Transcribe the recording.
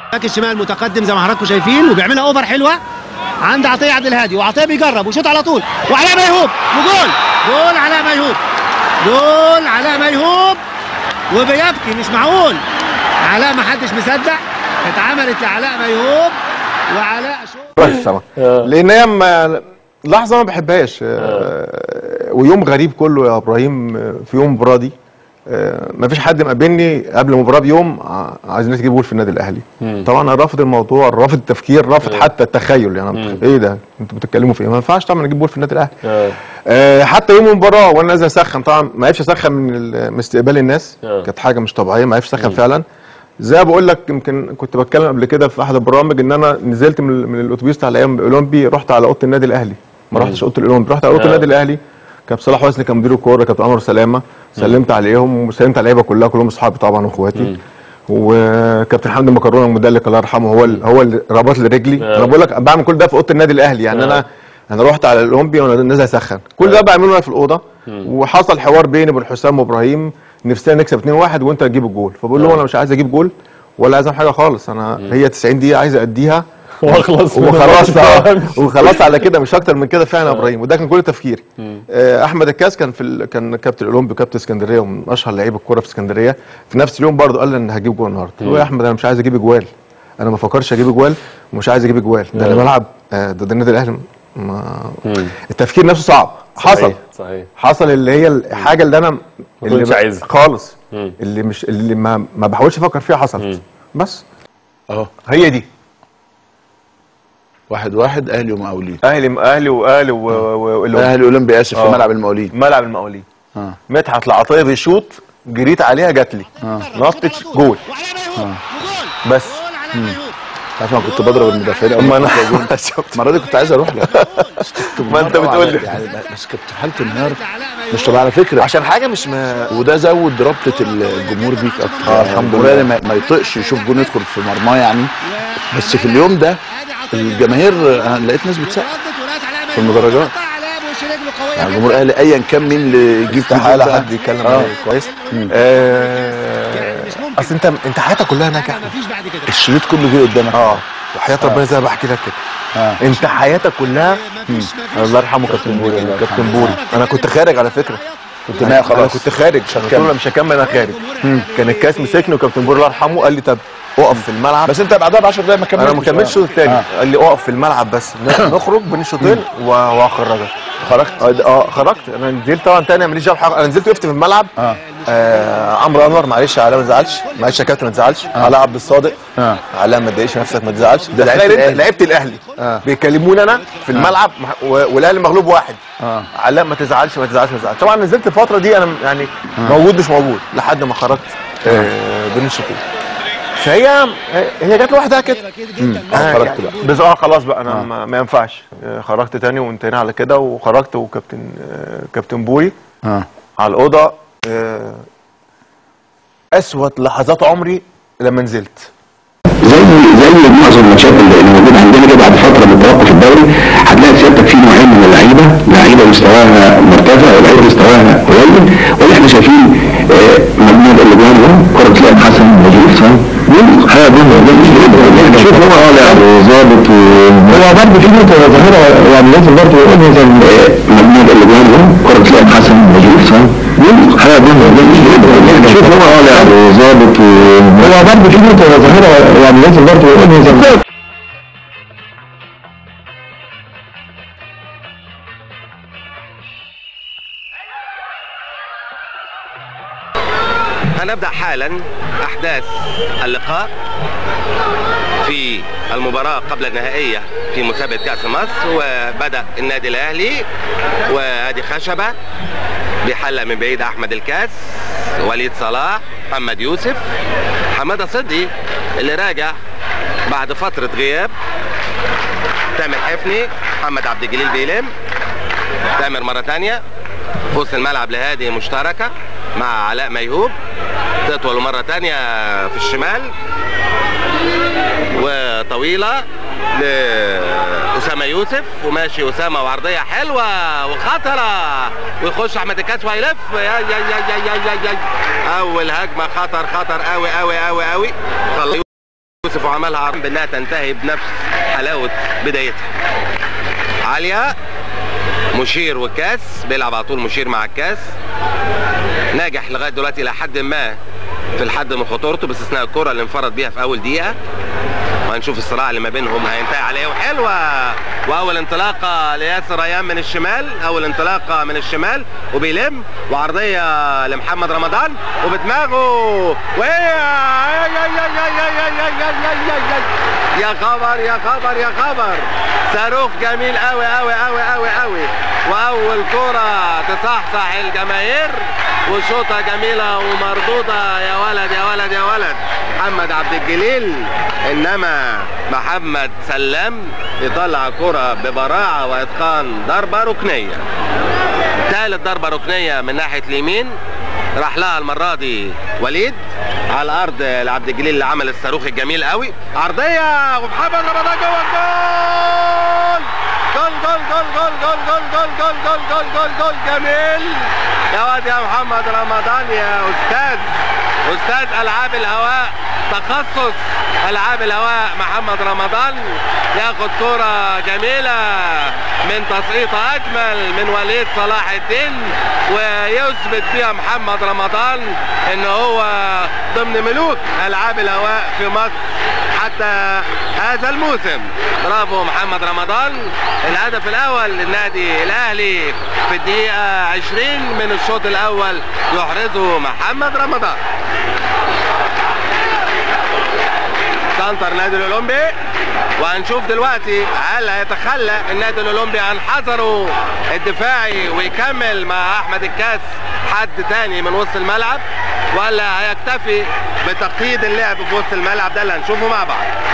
باك الشمال متقدم زي ما حضراتكم شايفين وبيعملها اوفر حلوه عند عطيه عبد الهادي وعطيه بيجرب وشوط على طول وعلاء ميهوب وجول جول علاء ميهوب جول علاء ميهوب وبيبكي مش معقول علاء ما حدش مصدق اتعملت لعلاء ميهوب وعلاء شو وحش طبعا لان هي ما- لحظه ما بحبهاش آه، ويوم غريب كله يا ابراهيم آه، في يوم المباراه دي ما فيش حد مقابلني قبل المباراه بيوم ع- عايزين تجيب جول في النادي الاهلي طبعا انا رافض الموضوع رافض التفكير رافض حتى التخيل يعني أنا بتخ- ايه ده انتوا بتتكلموا في ايه ما ينفعش طبعا اجيب جول في النادي الاهلي آه، حتى يوم المباراه وانا نازل اسخن طبعا ما عرفش اسخن من ال- من استقبال الناس آه. كانت حاجه مش طبيعيه ما عرفش اسخن فعلا زي ما بقول لك يمكن كنت بتكلم قبل كده في احد البرامج ان انا نزلت من, من الاتوبيس بتاع الايام الاولمبي رحت على اوضه النادي الاهلي ما رحتش اوضه الاولمبي رحت على اوضه آه. النادي الاهلي كابتن صلاح حسني كان مدير الكوره كابتن عمرو سلامه سلمت عليهم وسلمت على اللعيبه كلها كلهم اصحابي طبعا واخواتي وكابتن حمدي مكرونه المدلك الله يرحمه هو ال- هو اللي ربط لي رجلي آه. انا بقول لك بعمل كل ده في اوضه النادي الاهلي يعني آه. انا انا رحت على الاولمبي وانا نازل اسخن كل ده بعمله انا في الاوضه وحصل حوار بيني وبين حسام وابراهيم نفسنا نكسب 2-1 وانت تجيب الجول فبقول له آه. انا مش عايز اجيب جول ولا عايز أعمل حاجه خالص انا هي 90 دقيقه عايز اديها واخلص من وخلاص الماتش. وخلاص على كده مش اكتر من كده فعلا يا ابراهيم وده كان كل تفكيري آه، احمد الكاس كان في ال... كان كابتن الاولمبي وكابتن اسكندريه ومن اشهر لعيبه الكوره في اسكندريه في نفس اليوم برضه قال لي ان هجيب جول النهارده قلت له يا احمد انا مش عايز اجيب اجوال انا ما فكرش اجيب اجوال ومش عايز اجيب اجوال ده انا بلعب آه، ضد النادي الاهلي ما... التفكير نفسه صعب حصل صحيح صحيح حصل اللي هي الحاجه اللي انا اللي كنتش ب- عايزها. خالص مم. اللي مش اللي ما ما بحاولش افكر فيها حصلت بس اهو هي دي واحد واحد اهلي ومقاولين اهلي اهلي واهلي و- و- واللي اهلي اولمبي اسف في آه. ملعب المقاولين ملعب المقاولين اه مدحت العطيه بيشوط جريت عليها جات لي نطت جول وعلاء ميهوب وجول بس جول علاء ميهوب عارف انا كنت بضرب المدافعين أول ما ما انا كنت جون. المره دي كنت عايز اروح لك بس كنت ما أنت مرة بتقول وعلى- لي. يعني بس كنت في حاله انهيار علاء ميهوب مش طبيعي على فكره عشان حاجه مش ما وده زود رابطه الجمهور بيك اكتر آه، الحمد الجمهور لله. يعني ما, ما يطقش يشوف جون يدخل في مرماه يعني بس في اليوم ده الجماهير انا لقيت ناس بتسقف في المدرجات. يعني الجمهور الاهلي ايا كان مين اللي يجيب في استحاله الجون ده. حد يتكلم آه. عليه كويس آه، اصل انت انت حياتك كلها هناك يا أحمد. مفيش بعد كده الشريط كله جه قدامك اه وحياه ربنا زي ما بحكي لك كده آه. انت حياتك كلها مفيش مفيش الله يرحمه كابتن بوري كابتن بوري انا كنت خارج على فكره كنت نايم انا خلاص كنت خارج قلت له أنا مش هكمل انا خارج كان الكاس مسكني وكابتن بوري الله يرحمه قال لي طب اقف في الملعب بس انت بعدها ب 10 دقايق ما كملتش انا ما كملتش الشوط الثاني آه. قال لي اقف في الملعب بس نخرج بين الشوطين و- وهخرجك خرجت اه اه خرجت انا نزلت طبعا تاني ماليش دعوه بحاجه انا نزلت وقفت في الملعب اه آه عمرو انور معلش يا علاء ما تزعلش معلش يا كابتن ما تزعلش علاء عبد الصادق اه علاء ما تضايقش نفسك ما تزعلش ده لعيبة لعيبه الأهلي. لعيبه الاهلي آه. بيكلموني انا في الملعب مح- و- والاهلي مغلوب واحد اه علاء ما تزعلش ما تزعلش ما تزعلش طبعا نزلت الفتره دي انا يعني موجود مش موجود لحد ما خرجت آه بين الشوطين فهي هي جت لوحدها كده آه، خرجت يعني بقى. بس اه خلاص بقى انا ما, ما ينفعش آه، خرجت تاني وانتهينا على كده وخرجت وكابتن آه، كابتن بوري اه على الاوضه آه، اسود لحظات عمري لما نزلت زي زي معظم الماتشات اللي اللي موجوده عندنا كده بعد فتره من توقف الدوري هتلاقي سيادتك في نوعين من اللعيبه لعيبه مستواها مرتفع ولعيبه مستواها قليل واللي احنا شايفين آه، مجموعه الاجوان ده كره تلاقي حسن نجيب صح حاجه جميله شوف هو اه لاعب ظابط هو برضه في نقطه ظاهره يعني لازم برضه يقول زي مجموعه الاجوان ده كره تلاقي حسن نجيب صح حاجه جميله شوف هو اه لاعب ظابط هو برضه في نقطه ظاهره يعني لازم برضه يقول زي هنبدأ حالا أحداث اللقاء في المباراة قبل النهائية في مسابقة كأس مصر وبدأ النادي الأهلي وادي خشبة بحلق من بعيد أحمد الكاس وليد صلاح محمد يوسف حمادة صدقي اللي راجع بعد فترة غياب تامر حفني محمد عبد الجليل بيلم تامر مرة تانية في وسط الملعب لهادي مشتركة مع علاء ميهوب تطول مرة تانية في الشمال وطويلة لأسامة يوسف وماشي أسامة وعرضية حلوة وخطرة ويخش أحمد الكاس ويلف يا يا يا يا يا يا يا أول هجمة خطر خطر قوي قوي قوي قوي يوسف وعملها عرض بانها تنتهي بنفس حلاوه بدايتها عاليه مشير والكاس بيلعب على طول مشير مع الكاس ناجح لغايه دلوقتي الى حد ما في الحد من خطورته باستثناء الكره اللي انفرد بيها في اول دقيقه وهنشوف الصراع اللي ما بينهم هينتهي عليه وحلوه واول انطلاقه لياسر ريان من الشمال اول انطلاقه من الشمال وبيلم وعرضيه لمحمد رمضان وبدماغه وهي يا خبر يا خبر يا خبر صاروخ جميل قوي قوي قوي قوي قوي واول كره تصحصح الجماهير وشوطه جميله ومردوده يا ولد يا ولد يا ولد محمد عبد الجليل انما محمد سلام يطلع كره ببراعه واتقان ضربه ركنيه ثالث ضربه ركنيه من ناحيه اليمين راح لها المره دي وليد على الارض لعبد الجليل اللي عمل الصاروخ الجميل قوي عرضيه ومحمد رمضان جوه الجول جول جول جول جول جول جول جول جول جول جول جول جول جميل يا واد يا محمد رمضان يا استاذ استاذ العاب الهواء تخصص العاب الهواء محمد رمضان ياخد كرة جميلة من تسقيطة اجمل من وليد صلاح الدين ويثبت فيها محمد رمضان ان هو ضمن ملوك العاب الهواء في مصر حتى هذا الموسم برافو محمد رمضان الهدف الاول للنادي الاهلي في الدقيقة 20 من الشوط الاول يحرزه محمد رمضان سنتر نادي الاولمبي وهنشوف دلوقتي هل هيتخلى النادي الاولمبي عن حذره الدفاعي ويكمل مع احمد الكاس حد تاني من وسط الملعب ولا هيكتفي بتقييد اللعب في وسط الملعب ده اللي هنشوفه مع بعض